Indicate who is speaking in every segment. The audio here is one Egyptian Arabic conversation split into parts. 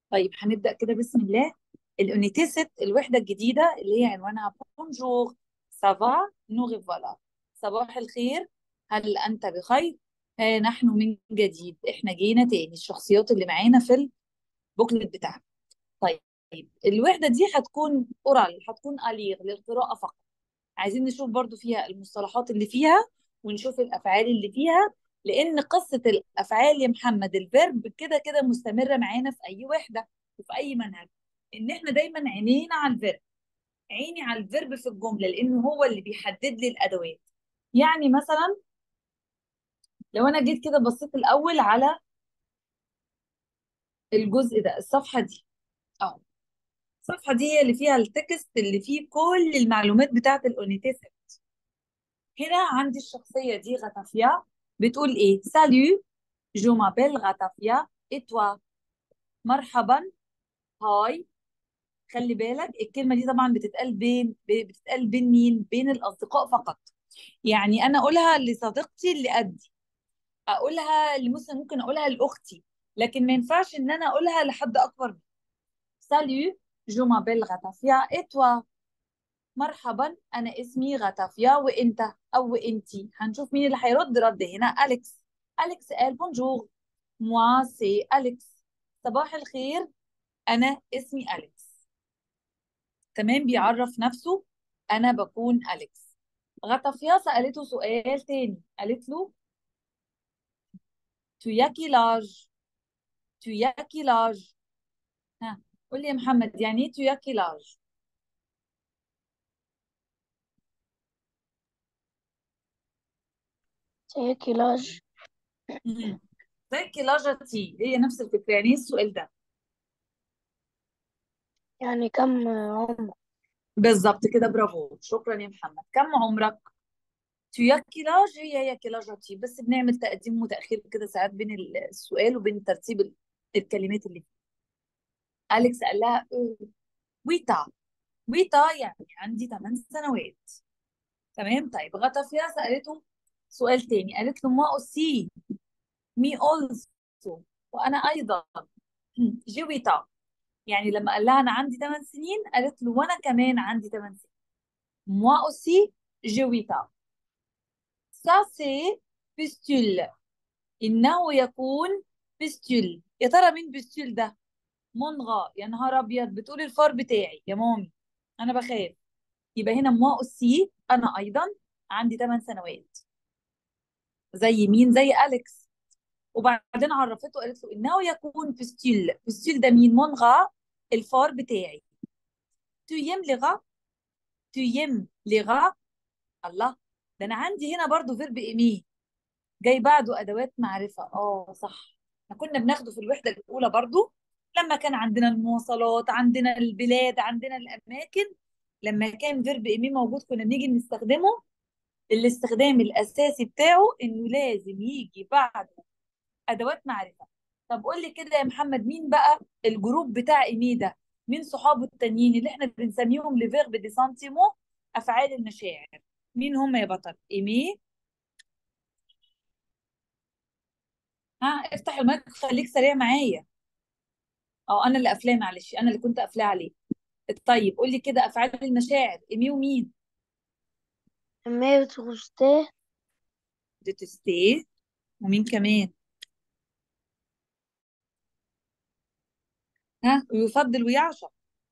Speaker 1: طيب هنبدأ كده بسم الله الأونيتي ست الوحدة الجديدة اللي هي عنوانها بونجور سافا نو فوالا صباح الخير هل أنت بخير؟ ها نحن من جديد احنا جينا تاني الشخصيات اللي معانا في البوكلت بتاعنا طيب الوحدة دي هتكون أورال هتكون أليغ للقراءة فقط عايزين نشوف برضو فيها المصطلحات اللي فيها ونشوف الأفعال اللي فيها لأن قصة الأفعال يا محمد الفيرب كده كده مستمرة معانا في أي وحدة وفي أي منهج إن إحنا دايما عينينا على الفيرب عيني على الفيرب في الجملة لأنه هو اللي بيحدد لي الأدوات يعني مثلا لو أنا جيت كده بصيت الأول على الجزء ده الصفحة دي أهو الصفحة دي هي اللي فيها التكست اللي فيه كل المعلومات بتاعت الأونيتيسيت هنا عندي الشخصية دي غتافيا بتقول إيه سالو جو مابيل غتافيا إتوا مرحبا هاي خلي بالك الكلمة دي طبعا بتتقال بين بتتقال بين مين بين الأصدقاء فقط يعني أنا أقولها لصديقتي اللي قدي أقولها لمثلا ممكن أقولها لأختي لكن ما ينفعش إن أنا أقولها لحد أكبر مني سالو جو مابيل غتافيا إتوا مرحبا انا اسمي غتافيا وانت او انتي هنشوف مين اللي هيرد رد هنا اليكس اليكس قال بونجور موا سي اليكس صباح الخير انا اسمي اليكس تمام بيعرف نفسه انا بكون اليكس غتافيا سالته سؤال تاني قالت له تو ياكي لاج تو ياكي لاج ها قول لي يا محمد يعني ايه تو ياكي لاج
Speaker 2: زي كيلاج
Speaker 1: مم. زي كيلاجتي هي نفس الفكره يعني ايه السؤال ده
Speaker 2: يعني كم عمر
Speaker 1: بالظبط كده برافو شكرا يا محمد كم عمرك تيا كيلاج هي هي كيلاجاتي بس بنعمل تقديم وتأخير كده ساعات بين السؤال وبين ترتيب ال- الكلمات اللي فيه أليكس قال لها "أه، ويتا ويتا يعني عندي 8 سنوات تمام طيب غطافيا سألته سؤال تاني قالت له ما أوسي مي أولسو وأنا أيضا جويتا يعني لما قال لها أنا عندي 8 سنين قالت له وأنا كمان عندي 8 سنين moi aussi جويتا Ça, c'est بستول إنه يكون بستول يا ترى مين بستول ده؟ منغى يا نهار أبيض بتقول الفار بتاعي يا مامي أنا بخاف يبقى هنا موا أسي أنا أيضا عندي 8 سنوات زي مين؟ زي أليكس وبعدين عرفته قالت له إنه يكون بستول بستول ده مين؟ منغى الفار بتاعي تيم لغا تيم لغا الله ده أنا عندي هنا برضو فيرب إيمي جاي بعده ادوات معرفه اه صح احنا كنا بناخده في الوحده الاولى برضو لما كان عندنا المواصلات عندنا البلاد عندنا الاماكن لما كان فيرب ايمي موجود كنا بنيجي نستخدمه الاستخدام الاساسي بتاعه انه لازم يجي بعده ادوات معرفه طب قول لي كده يا محمد مين بقى الجروب بتاع ايمي ده مين صحابه التانيين اللي احنا بنسميهم لفيرب دي سانتيمو افعال المشاعر مين هم يا بطل ايمي ها افتح المايك خليك سريع معايا اه انا اللي قافلاه معلش انا اللي كنت قافلاه عليه طيب قول لي كده افعال المشاعر ايمي ومين
Speaker 2: أمي بتغشتاه
Speaker 1: ديتستي ومين كمان ها ويفضل ويعشق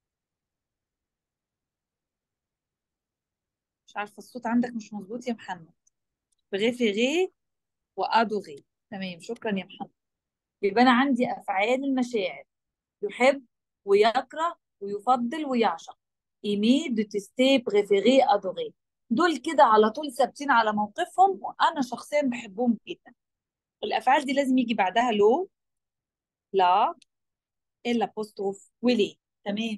Speaker 1: مش عارفه الصوت عندك مش مظبوط يا محمد بريفيري وادوغي تمام شكرا يا محمد يبقى انا عندي افعال المشاعر يحب ويكره ويفضل ويعشق ايمي ديتستي بريفيري ادوغي دول كده على طول ثابتين على موقفهم وانا شخصيا بحبهم جدا الافعال دي لازم يجي بعدها لو لا الابوستروف وليه تمام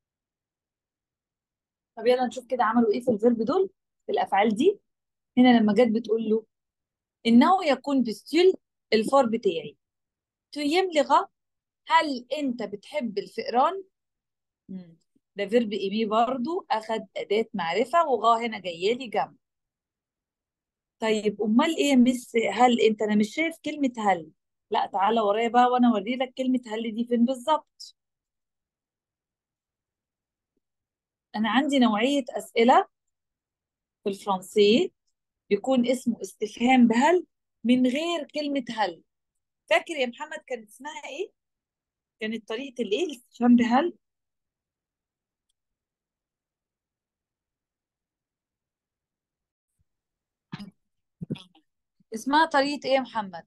Speaker 1: طب يلا نشوف كده عملوا ايه في الفيرب دول في الافعال دي هنا لما جت بتقول له انه يكون بستيل الفار بتاعي تيم لغة هل انت بتحب الفئران مم. ده فيرب ايمي برضو اخد اداة معرفة وغا هنا جايه لي جنب طيب امال ايه يا مس هل انت انا مش شايف كلمة هل لا تعالى ورايا بقى وانا اوري لك كلمة هل دي فين بالظبط انا عندي نوعيه اسئله في الفرنسي بيكون اسمه استفهام بهل من غير كلمه هل فاكر يا محمد كانت اسمها ايه كانت طريقه الايه الاستفهام بهل اسمها طريقه ايه يا محمد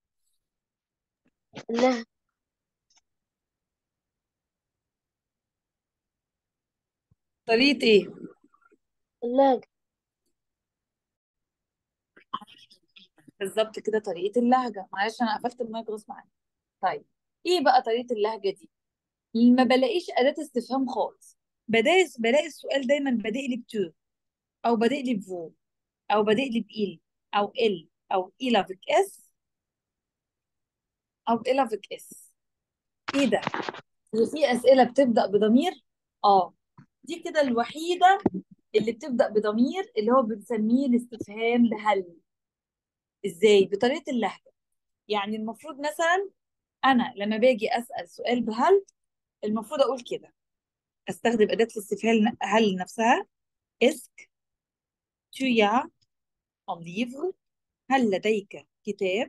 Speaker 2: لا
Speaker 1: طريقه ايه
Speaker 2: لا
Speaker 1: بالظبط كده طريقه اللهجه معلش انا قفلت المايك غصب عني طيب ايه بقى طريقه اللهجه دي ما بلاقيش اداه استفهام خالص بلاقي بلاقي السؤال دايما بادئ لي بتو او بادئ لي بفو او بادئ لي بإل او ال او إل افيك اس او إل افيك اس ايه ده هي في اسئله بتبدا بضمير اه دي كده الوحيده اللي بتبدا بضمير اللي هو بنسميه الاستفهام بهل ازاي بطريقه اللهجه يعني المفروض مثلا انا لما باجي اسال سؤال بهل المفروض اقول كده استخدم اداه الاستفهام هل نفسها اسك tu as un livre هل لديك كتاب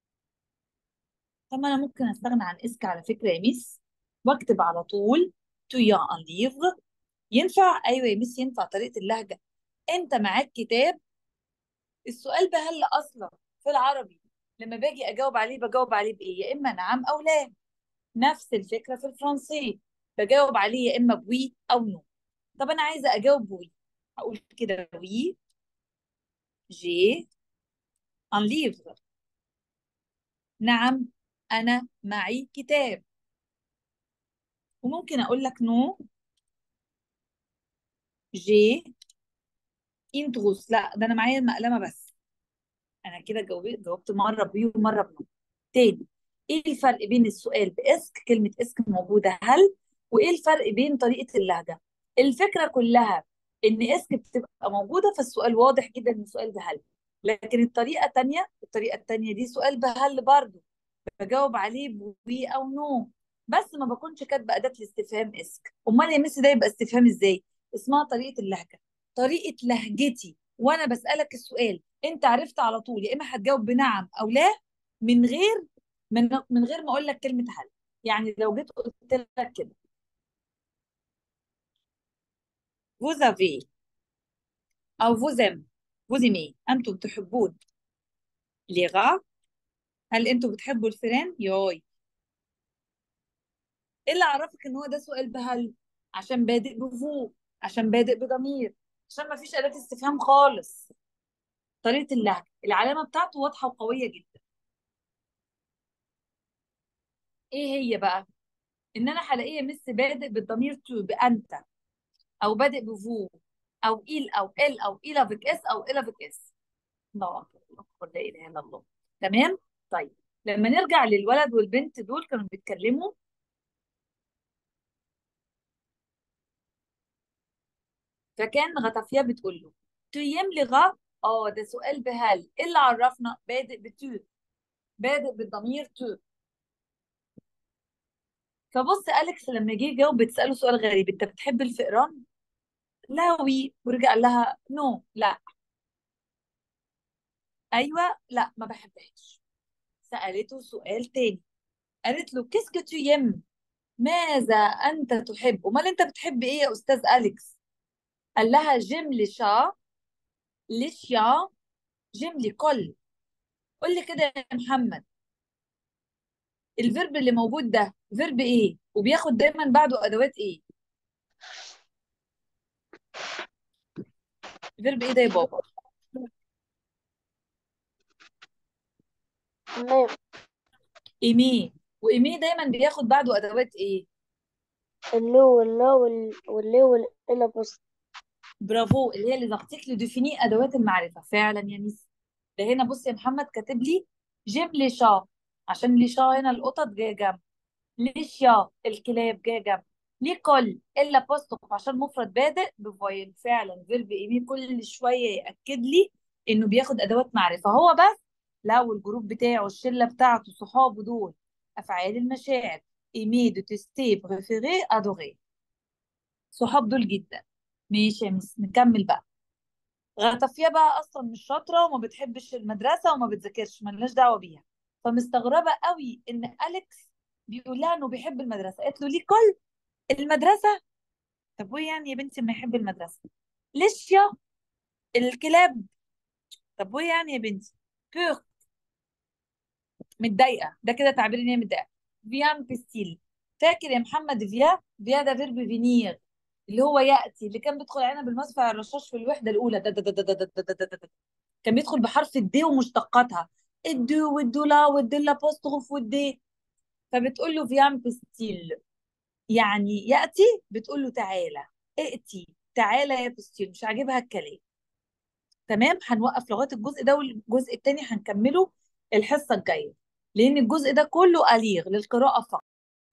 Speaker 1: طب ما انا ممكن استغنى عن اسك على فكره يا ميس واكتب على طول tu as un livre ينفع ايوه يا ميس ينفع طريقه اللهجه انت معاك كتاب السؤال بهل اصلا في العربي لما باجي اجاوب عليه بجاوب عليه بايه يا اما نعم او لا نفس الفكره في الفرنسي بجاوب عليه يا اما بوي او نو طب انا عايزه اجاوب بوي هقول كده وي جي ان ليفر نعم انا معي كتاب وممكن اقول لك نو جي ان تروس لا ده انا معايا المقلمه بس انا كده جاوبت جاوبت مره بوي ومره بنو تاني ايه الفرق بين السؤال باسك كلمه اسك موجوده هل وايه الفرق بين طريقه اللهجه الفكره كلها ان اسك بتبقى موجوده فالسؤال واضح جدا ان السؤال بهل لكن الطريقه الثانيه الطريقه الثانيه دي سؤال بهل برضه بجاوب عليه بوي او نو بس ما بكونش كاتبه اداه الاستفهام اسك امال يا ميس ده يبقى استفهام ازاي اسمها طريقه اللهجه طريقه لهجتي وانا بسالك السؤال انت عرفت على طول يا اما هتجاوب بنعم او لا من غير من من غير ما اقول لك كلمه هل يعني لو جيت قلت لك كده vous avez او vous aimez vous aimez انتم تحبون les rats هل انتم بتحبوا الفئران ياي ايه اللي عرفك ان هو ده سؤال بهل عشان بادئ بفو عشان بادئ بضمير عشان ما فيش اداه استفهام خالص طريقه اللهجه العلامه بتاعته واضحه وقويه جدا ايه هي بقى ان انا هلاقيه مس بادئ بالضمير تو بانت او بادئ بفو او إل او ال او إلى فيك اس او إلى فيك اس الله اكبر الله اكبر لا اله الا الله تمام طيب لما نرجع للولد والبنت دول كانوا بيتكلموا فكان غطافيا بتقول له تيم لغا اه ده سؤال بهل ايه اللي عرفنا بادئ بتو بادئ بالضمير تو فبص أليكس لما جه يجاوب بتسأله سؤال غريب انت بتحب الفئران لا وي ورجع قال لها نو لا ايوه لا ما بحبهاش سألته سؤال تاني قالت له كيسك تو يم ماذا انت تحب امال انت بتحب ايه يا استاذ أليكس قال لها جيم لي شا لي شيا جيم لي كل قول لي كده يا محمد الفيرب اللي موجود ده فيرب ايه وبياخد دايما بعده ادوات ايه فيرب ايه ده يا بابا
Speaker 2: تمام
Speaker 1: ايميه وايميه دايما بياخد بعده ادوات ايه
Speaker 2: اللو واللا وال- واللي والإلا بص
Speaker 1: برافو اللي هي اللي ضغطت لي ديفيني ادوات المعرفه فعلا يا ميس ده هنا بص يا محمد كاتب لي جيب لي شا عشان لي شا هنا القطط جايه جنب ليش يا الكلاب جايه جنب ليه كل الا بوستوف عشان مفرد بادئ بفويل فعلا فيرب ايمي كل شويه ياكد لي انه بياخد ادوات معرفه هو بس لو الجروب بتاعه الشله بتاعته صحابه دول افعال المشاعر ايمي دو تستي بريفيري ادوري صحاب دول جدا ماشي يا مس نكمل بقى غطفية بقى اصلا مش شاطره وما بتحبش المدرسه وما بتذاكرش ملناش دعوه بيها فمستغربه قوي ان اليكس بيقول لها انه بيحب المدرسه قالت له ليه كل المدرسه طب وايه يعني يا بنتي ما يحب المدرسه ليش يا الكلاب طب وايه يعني يا بنتي كير متضايقه ده كده تعبير ان هي متضايقه فيان بيستيل فاكر يا محمد فيا فيا ده فيرب فينير اللي هو ياتي اللي كان بيدخل علينا بالمدفع الرشاش في الوحده الاولى ده ده ده ده ده ده ده ده ده ده. كان بيدخل بحرف الدي ومشتقاتها الدو والدولا والديلا بوستروف والدي فبتقول له فيان بيستيل يعني ياتي بتقول له تعالى ائتي تعالى يا بيستيل مش عاجبها الكلام تمام هنوقف لغايه الجزء ده والجزء الثاني هنكمله الحصه الجايه لان الجزء ده كله أليغ للقراءه فقط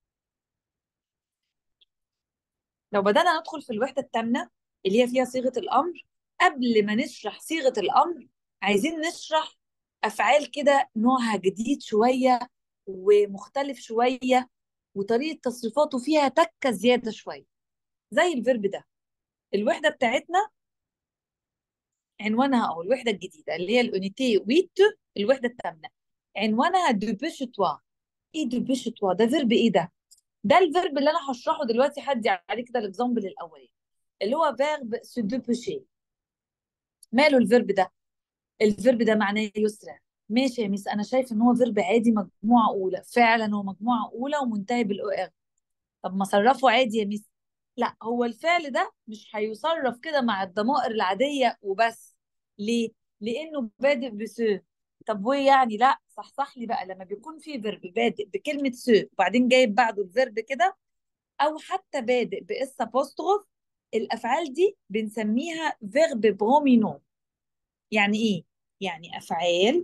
Speaker 1: لو بدأنا ندخل في الوحدة الثامنة اللي هي فيها صيغة الأمر قبل ما نشرح صيغة الأمر عايزين نشرح أفعال كده نوعها جديد شوية ومختلف شوية وطريقة تصريفاته فيها تكة زيادة شوية زي الفيرب ده الوحدة بتاعتنا عنوانها أو الوحدة الجديدة اللي هي الأونيتي ويت الوحدة الثامنة عنوانها دو بيش توا إيه دو بيش توا ده فيرب إيه ده؟ ده الفيرب اللي انا هشرحه دلوقتي هدي عليه كده الاكزامبل الاولاني اللي هو فيرب سو دو بوشي ماله الفيرب ده الفيرب ده معناه يسرع ماشي يا ميس انا شايف ان هو فيرب عادي مجموعه اولى فعلا هو مجموعه اولى ومنتهي بالاو ار طب ما صرفه عادي يا ميس لا هو الفعل ده مش هيصرف كده مع الضمائر العاديه وبس ليه لانه بادئ بسو طب وايه يعني لا صح صح لي بقى لما بيكون في فيرب بادئ بكلمه سو وبعدين جايب بعده الفيرب كده او حتى بادئ باس apostrophe الافعال دي بنسميها فيرب برومينون يعني ايه يعني افعال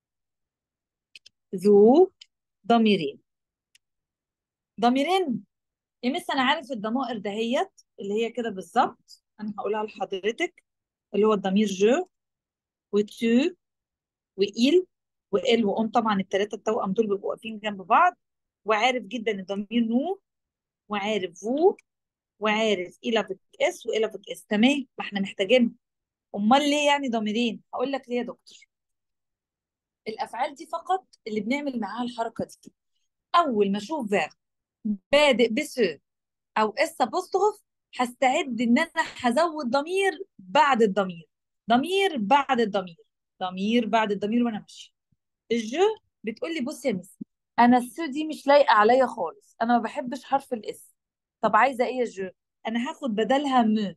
Speaker 1: ذو ضميرين ضميرين يا مس انا عارف الضمائر دهيت اللي هي كده بالظبط انا هقولها لحضرتك اللي هو الضمير جو وتو وإيل وإل وأم طبعا الثلاثة التوأم دول بيبقوا واقفين جنب بعض وعارف جدا الضمير نو وعارف فو وعارف إلى فيك إس وإلى فيك إس تمام ما احنا محتاجين أمال ليه يعني ضميرين؟ هقول لك ليه يا دكتور الأفعال دي فقط اللي بنعمل معاها الحركة دي أول ما أشوف فيرب بادئ بسو أو إس أبوستروف هستعد إن أنا هزود ضمير بعد الضمير ضمير بعد الضمير ضمير بعد الضمير وانا ماشيه الجو بتقول لي بصي يا مس انا السو دي مش لايقه عليا خالص انا ما بحبش حرف الاس طب عايزه ايه يا جو انا هاخد بدلها م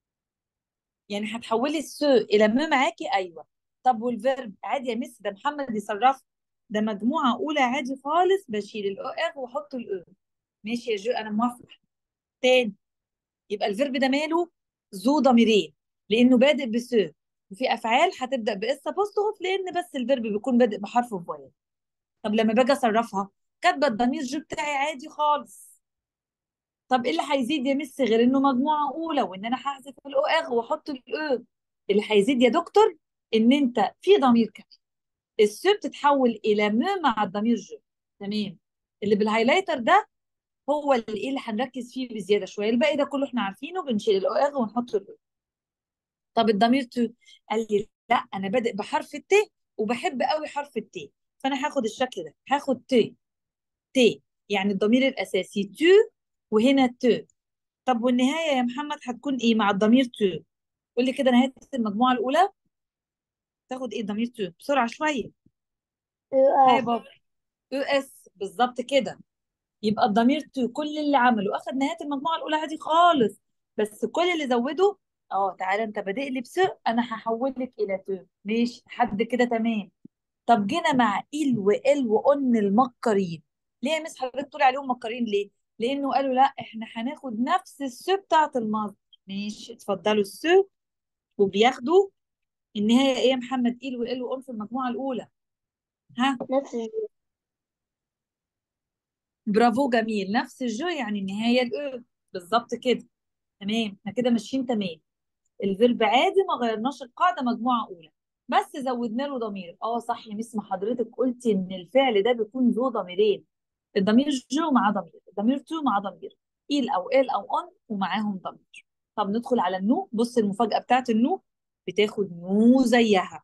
Speaker 1: يعني هتحولي السو الى م معاكي ايوه طب والفيرب عادي يا مس ده محمد يصرف ده مجموعه اولى عادي خالص بشيل الاو ار واحط الاو ماشي يا جو انا موافقه تاني يبقى الفيرب ده ماله ذو ضميرين لانه بادئ بسو وفي افعال هتبدا باس apostrophe لان بس الفيرب بيكون بادئ بحرف فويل طب لما باجي اصرفها كاتبه الضمير جو بتاعي عادي خالص طب ايه اللي هيزيد يا مس غير انه مجموعه اولى وان انا هحذف الاو ار واحط الاو اللي هيزيد يا دكتور ان انت في ضمير كمان السو بتتحول الى م مع الضمير جو تمام اللي بالهايلايتر ده هو اللي ايه اللي هنركز فيه بزياده شويه الباقي ده كله احنا عارفينه بنشيل الاو ار ونحط الاو طب الضمير تو قال لي لا انا بادئ بحرف الت وبحب قوي حرف الت فانا هاخد الشكل ده هاخد ت ت يعني الضمير الاساسي تو وهنا ت طب والنهايه يا محمد هتكون ايه مع الضمير تو قول لي كده نهايه المجموعه الاولى تاخد ايه الضمير تو بسرعه شويه ها يا بابا او اس بالظبط كده يبقى الضمير تو كل اللي عمله اخد نهايه المجموعه الاولى عادي خالص بس كل اللي زوده اه تعالى انت بادئ لي بس انا هحولك الى تو ماشي لحد كده تمام طب جينا مع إل وإل وأن المكرين ليه يا مس حضرتك تقولي عليهم مكرين ليه؟ لأنه قالوا لا احنا هناخد نفس السو بتاعت المصدر ماشي اتفضلوا السو وبياخدوا النهاية ايه يا محمد إل وإل وأن في المجموعة الأولى ها
Speaker 2: نفس الجو
Speaker 1: برافو جميل نفس الجو يعني النهاية الأو بالظبط كده تمام احنا كده ماشيين تمام الفيرب عادي ما غيرناش القاعدة مجموعة أولى بس زودنا له ضمير اه صح يا مس ما حضرتك قلتي ان الفعل ده بيكون ذو ضميرين الضمير جو مع ضمير الضمير تو مع ضمير إيل أو إل أو أون ومعاهم ضمير طب ندخل على النو بص المفاجاه بتاعت النو بتاخد نو زيها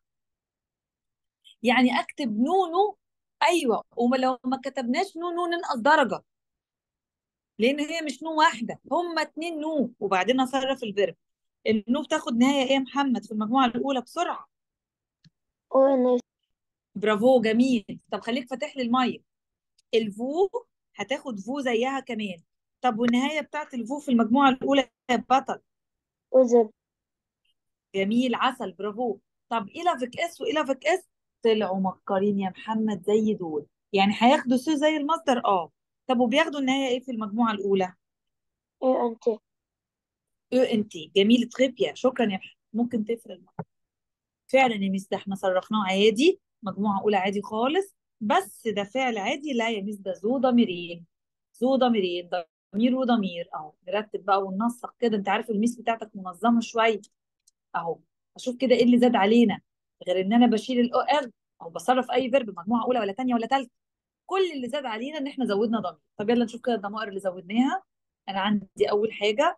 Speaker 1: يعني اكتب نو نو ايوه ولو ما كتبناش نو نو ننقص درجه لان هي مش نو واحده هما اتنين نو وبعدين اصرف الفيرب النو بتاخد نهايه ايه يا محمد في المجموعه الاولى بسرعه
Speaker 2: او ان اس
Speaker 1: برافو جميل طب خليك فاتح لي المايك الفو هتاخد فو زيها كمان طب والنهايه بتاعت الفو في المجموعه الاولى يا بطل
Speaker 2: او زد
Speaker 1: جميل عسل برافو طب إلافك اس وإلافك اس طلعوا مكرين يا محمد زي دول يعني هياخدوا سو زي المصدر اه طب وبياخدوا النهايه ايه في المجموعه الاولى
Speaker 2: اي ان تي
Speaker 1: او ان تي جميل تخيبيا شكرا يا محمد ممكن تفرق الموضوع. فعلا يا ميس ده احنا صرفناه عادي مجموعه اولى عادي خالص بس ده فعل عادي لا يا ميس ده ذو ضميرين ذو ضميرين ضمير وضمير اهو نرتب بقى وننسق كده انت عارف الميس بتاعتك منظمه شويه اهو اشوف كده ايه اللي زاد علينا غير ان انا بشيل الاو ار او بصرف اي فيرب مجموعه اولى ولا ثانيه ولا ثالثه كل اللي زاد علينا ان احنا زودنا ضمير طب يلا نشوف كده الضمائر اللي زودناها انا عندي اول حاجه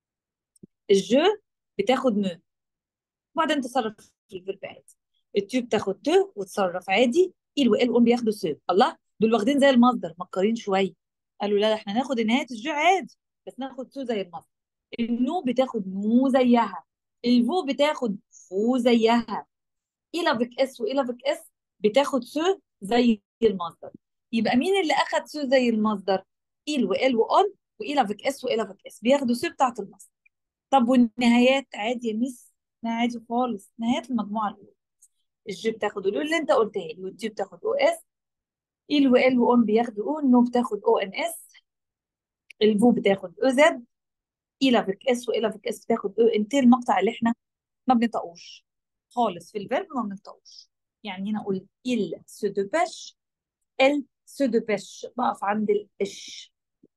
Speaker 1: الجو بتاخد مو وبعدين تصرف في الفيرب عادي التو بتاخد تو وتصرف عادي ايل وال وام بياخدوا سو الله دول واخدين زي المصدر مكرين شويه قالوا لا احنا ناخد نهايه الجو عادي بس ناخد سو زي المصدر النو بتاخد نو زيها الفو بتاخد فو زيها إلافك اس وإلافك اس بتاخد سو زي المصدر يبقى مين اللي أخد سو زي المصدر؟ إيل وإل وأون وإلافك اس وإلافك اس بياخدوا سو بتاعت المصدر طب والنهايات عادي يا ميس لا عادي خالص نهايات المجموعة الأولى الجي بتاخد الأو اللي أنت قلتها لي والتي بتاخد أو اس إيل وإل وأون بياخدوا أو النو بتاخد أو إن اس الفو بتاخد أو زد إلافك اس وإلافك اس بتاخد أو إن تي المقطع اللي إحنا ما بنطقوش خالص في الفيرب ما بنطقوش يعني هنا اقول il se dépêche elle se dépêche بقف عند الاش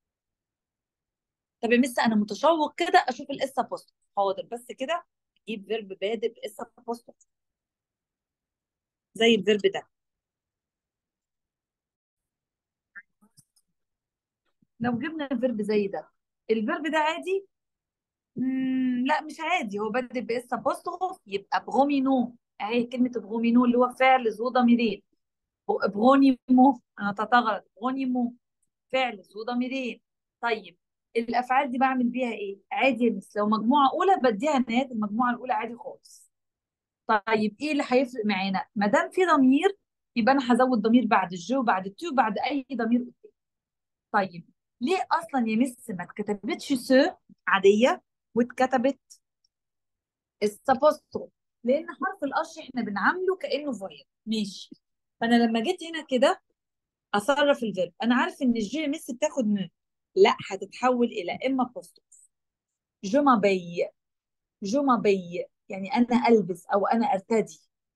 Speaker 1: طب يا مس انا متشوق كده اشوف الاس ابوستروف حاضر بس كده اجيب فيرب بادئ باس ابوستروف زي الفيرب ده لو جبنا الفيرب زي ده الفيرب ده عادي مم لا مش عادي هو بادئ باس ابوستروف يبقى برومينو اهي كلمه برومينو اللي هو فعل ذو ضميرين برونيمو انا تتغلط برونيمو فعل ذو ضميرين طيب الافعال دي بعمل بيها ايه عادي يا مس لو مجموعه اولى بديها نهايه المجموعه الاولى عادي خالص طيب ايه اللي هيفرق معانا ما دام في ضمير يبقى انا هزود ضمير بعد الجو وبعد التو وبعد اي ضمير قدام طيب ليه اصلا يا مس ما اتكتبتش سو عاديه واتكتبت السابوسترو لان حرف القش احنا بنعامله كانه فويل ماشي فانا لما جيت هنا كده اصرف الفيرب انا عارف ان الجي مس بتاخد م لا هتتحول الى اما بوستوف جو مابي جو مابي يعني انا البس او انا ارتدي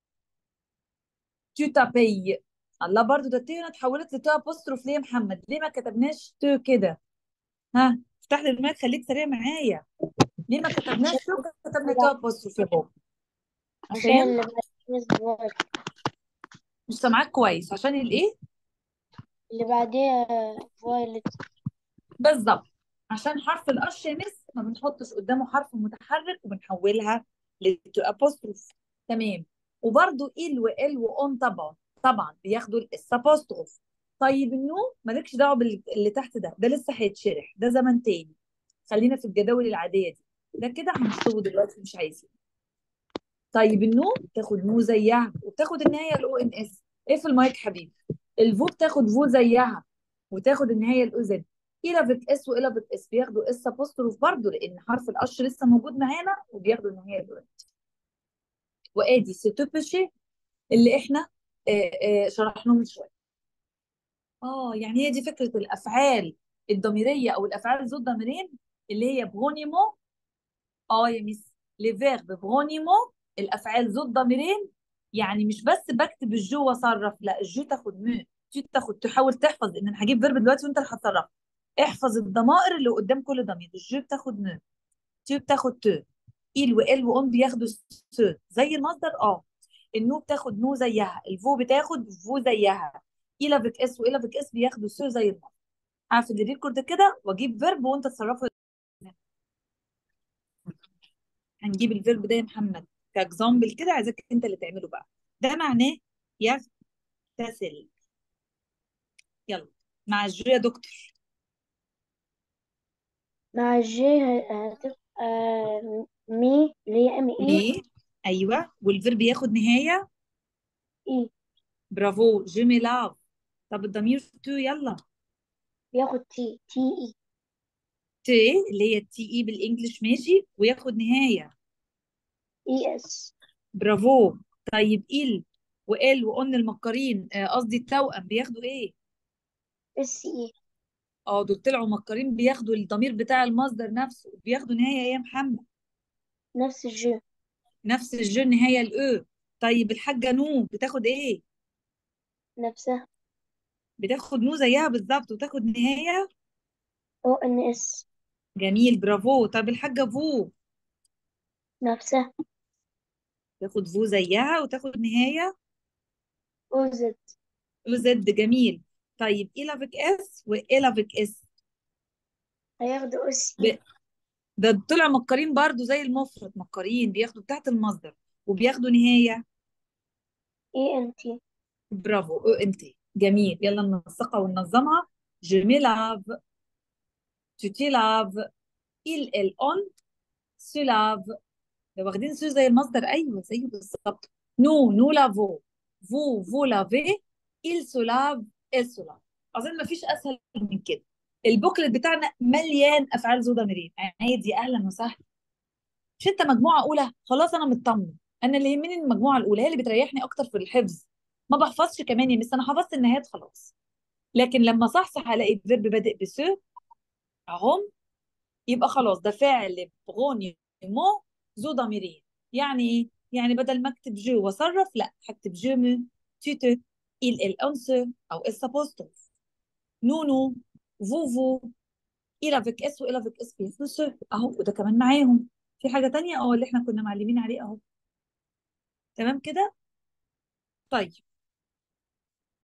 Speaker 1: تو تابي الله برضو ده هنا اتحولت لتو ابوستروف ليه يا محمد ليه ما كتبناش تو كده ها افتح لي المايك خليك سريع معايا ليه ما كتبناش تو كتبنا تو ابوستروف يا بابا
Speaker 2: عشان
Speaker 1: عشان
Speaker 2: اللي بعديه فويل
Speaker 1: مش سامعاك كويس عشان الايه
Speaker 2: اللي بعديه فويلت
Speaker 1: بالظبط عشان حرف القش يا مس ما بنحطش قدامه حرف متحرك وبنحولها لتو ابوستروف تمام وبرده ال وال واون طبعا طبعا بياخدوا الاس ابوستروف طيب النو مالكش دعوه باللي تحت ده ده لسه هيتشرح ده زمن تاني خلينا في الجداول العاديه دي ده كده هنشطبه دلوقتي مش عايزين طيب النو تاخد نو زيها وبتاخد النهايه الاو ان اس ايه في المايك حبيبي الفو بتاخد فو زيها وتاخد النهايه الاو زد إلافت اس وإلافت اس بياخدوا اس ابوستروف برضه لان حرف القش لسه موجود معانا وبياخدوا النهايه الاو وادي سيتو بيشي اللي احنا آه، آه، شرحناه من شويه اه يعني هي دي فكره الافعال الضميريه او الافعال ذو الضميرين اللي هي برونيمو اه يا ميس لي فيرب برونيمو الافعال ذو الضميرين يعني مش بس بكتب الجو واصرف لا الجو تاخد مو تو تاخد تحاول تحفظ ان انا هجيب فيرب دلوقتي وانت اللي هتصرف احفظ الضمائر اللي قدام كل ضمير الجو بتاخد مو تو بتاخد تو إل وإل وأون بياخدوا س زي المصدر اه النو بتاخد نو زيها الفو بتاخد فو زيها إلافك اس وإلافك اس بياخدوا س زي المصدر هقفل الريكورد كده واجيب فيرب وانت تصرفه هنجيب الفيرب ده يا محمد كاكزامبل كده عايزاك انت اللي تعمله بقى ده معناه يغتسل يلا مع الجو يا دكتور
Speaker 2: مع الجي ه- هتبقى مي اللي هي ام اي
Speaker 1: ليه ايوه والفيرب ياخد نهايه
Speaker 2: اي
Speaker 1: برافو جو مي لاف طب الضمير تو يلا
Speaker 2: بياخد تي تي اي
Speaker 1: تي اللي هي التي اي بالانجلش ماشي وياخد نهايه
Speaker 2: اي اس
Speaker 1: برافو طيب ال وال وقلنا المكرين آه، قصدي التوأم بياخدوا ايه
Speaker 2: اس اي
Speaker 1: اه دول طلعوا مكرين بياخدوا الضمير بتاع المصدر نفسه بياخدوا نهايه يا محمد
Speaker 2: نفس الجي
Speaker 1: نفس الجو نهايه الاو طيب الحاجه نو بتاخد ايه
Speaker 2: نفسها
Speaker 1: بتاخد نو زيها بالظبط وتاخد نهايه
Speaker 2: او ان اس
Speaker 1: جميل برافو طب الحاجه فو
Speaker 2: نفسها
Speaker 1: تاخد فو زيها وتاخد نهايه
Speaker 2: او زد
Speaker 1: او زد جميل طيب إلافيك اس وإلافيك اس
Speaker 2: هياخدوا اس
Speaker 1: ب-
Speaker 2: اي
Speaker 1: ده طلع مكرين برضو زي المفرد مكرين بياخدوا تحت المصدر وبياخدوا نهايه
Speaker 2: اي ان تي
Speaker 1: برافو او انت جميل يلا ننسقها وننظمها je me lave tu te laves il elle on se lave ده واخدين سو زي المصدر ايوه زيه بالظبط nous nous lavons vous vous lavez il se lave elle se lave اظن مفيش اسهل من كده البوكلت بتاعنا مليان افعال ذو ضميرين عادي اهلا وسهلا مش انت مجموعه اولى خلاص انا مطمن انا اللي يهمني المجموعه الاولى هي اللي بتريحني اكتر في الحفظ ما بحفظش كمان يا مس انا حفظت النهايات خلاص لكن لما صحصح الاقي الفيرب بادئ بسو اهم يبقى خلاص ده فعل بغوني مو ذو ضميرين يعني ايه يعني بدل ما اكتب جو واصرف لا هكتب جو مو tu te il elle on se او اس apostrophe nous nous vous vous il avec اس و il avec اس بياخدوا سو اهو وده كمان معاهم في حاجه تانية اه اللي احنا كنا معلمين عليه اهو تمام كده طيب